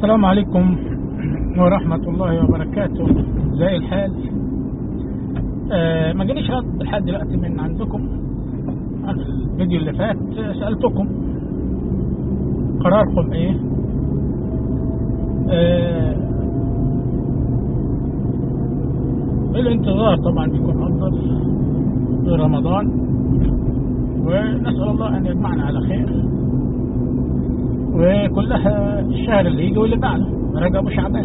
السلام عليكم ورحمة الله وبركاته زي الحال آه ما جانيش رد لحد دلوقتي من عندكم عن الفيديو اللي فات سألتكم قراركم ايه آه الانتظار طبعا بيكون افضل في رمضان ونسأل الله ان يجمعنا على خير وكلها الشهر اللي يجي واللي بعده رجب وشعبان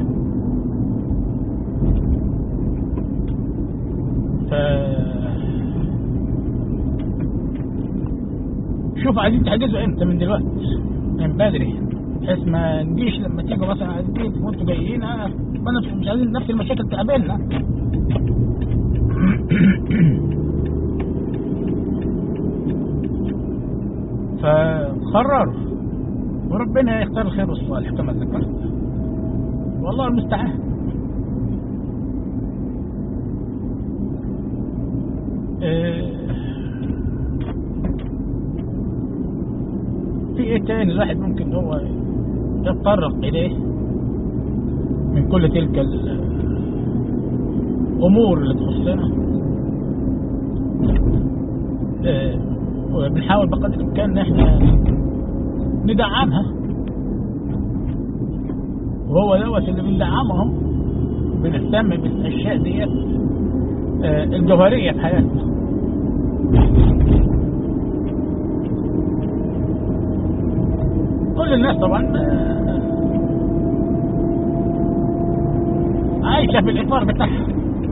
ف شوف عايزين تحجزوا امتى من دلوقتي من بدري بحيث ما نجيش لما تيجوا مثلا عايزين وانتوا جايين آه، ما أنا مش عايزين نفس المشاكل تقابلنا فقرروا وربنا يختار الخير والصالح كما ذكرت والله المستعان آه، في ايه تاني الواحد ممكن هو يتطرق اليه من كل تلك الامور اللي تخصنا آه، وبنحاول بقدر الامكان ان احنا ندعمها وهو دوت اللي بندعمهم بنهتم بالاشياء ديت آه، الجوهريه في حياتنا كل الناس طبعا آه، عايشه في الاطار بتاعها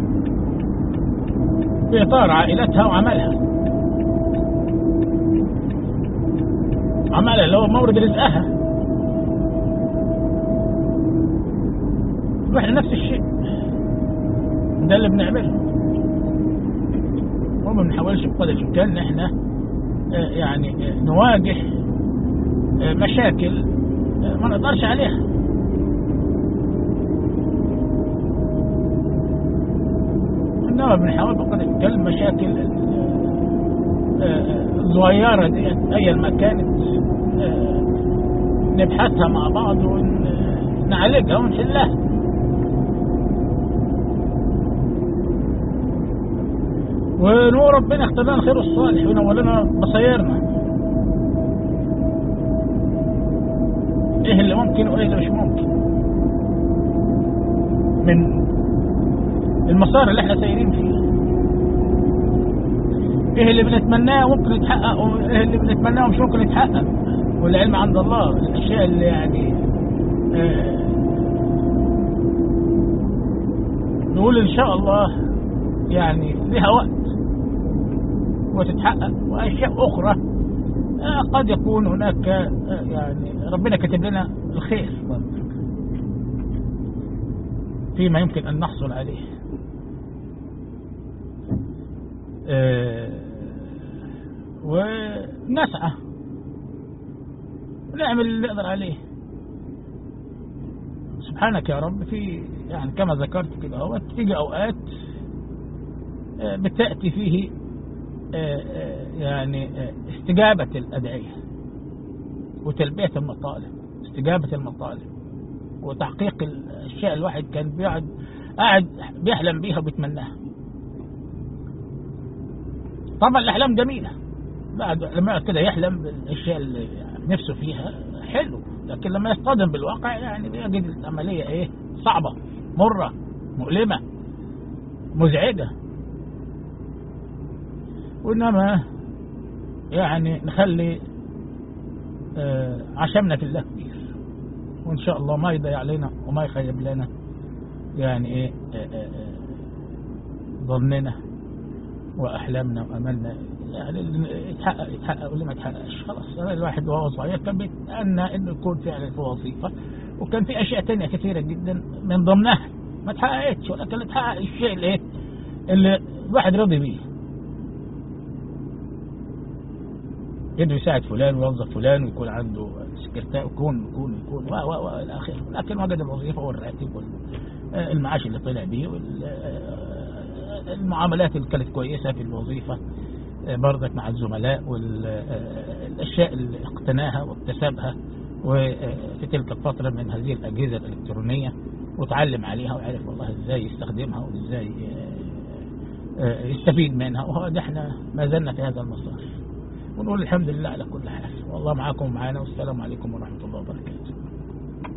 في اطار عائلتها وعملها عملها اللي هو مورد رزقها واحنا نفس الشيء ده اللي بنعمله وما بنحاولش بقدر الامكان ان احنا آه، يعني آه، نواجه آه، مشاكل آه، ما نقدرش عليها انما بنحاول بقدر الامكان المشاكل آه، الصغيرة ديت ايا ما كانت آه، نبحثها مع بعض ونعالجها ونحلها ونور ربنا يختار لنا الخير والصالح وينور لنا بصيرنا ايه اللي ممكن وايه اللي مش ممكن من المسار اللي احنا سايرين فيه ايه اللي بنتمناه ممكن يتحقق وايه اللي بنتمناه مش ممكن يتحقق والعلم عند الله الاشياء اللي يعني آه نقول ان شاء الله يعني لها وقت وتتحقق واشياء اخرى آه قد يكون هناك آه يعني ربنا كاتب لنا الخير فيما يمكن ان نحصل عليه آه ونسعى ونعمل اللي نقدر عليه سبحانك يا رب في يعني كما ذكرت كده اهوت تيجي اوقات آه، بتاتي فيه آه، آه، يعني آه، استجابه الادعيه وتلبيه المطالب استجابه المطالب وتحقيق الاشياء الواحد كان بيقعد قاعد بيحلم بيها وبيتمناها طبعا الاحلام جميله بعد لما يقعد كده يحلم بالاشياء اللي نفسه فيها حلو لكن لما يصطدم بالواقع يعني بيجد العمليه ايه صعبه مره مؤلمه مزعجه وانما يعني نخلي آه، عشمنا في الله كبير وان شاء الله ما يضيع علينا وما يخيب لنا يعني ايه آه، آه، آه، ظننا واحلامنا واملنا يعني اللي يتحقق يتحقق واللي ما يتحققش خلاص أنا الواحد وهو صغير كان بيتأنى انه يكون فعلا في وظيفه وكان في اشياء تانية كثيره جدا من ضمنها ما اتحققتش ولكن اتحقق الشيء اللي ايه اللي الواحد راضي بيه يقدر يساعد فلان ويوظف فلان ويكون عنده سكرتير ويكون يكون يكون و و و الى اخره لكن وجد الوظيفه والراتب والمعاش اللي طلع بيه والمعاملات اللي كانت كويسه في الوظيفه برضك مع الزملاء والاشياء اللي اقتناها واكتسبها وفي تلك الفترة من هذه الأجهزة الإلكترونية وتعلم عليها وعرف والله إزاي يستخدمها وإزاي يستفيد منها وهذا احنا ما زلنا في هذا المسار ونقول الحمد لله على كل حال والله معاكم ومعانا والسلام عليكم ورحمة الله وبركاته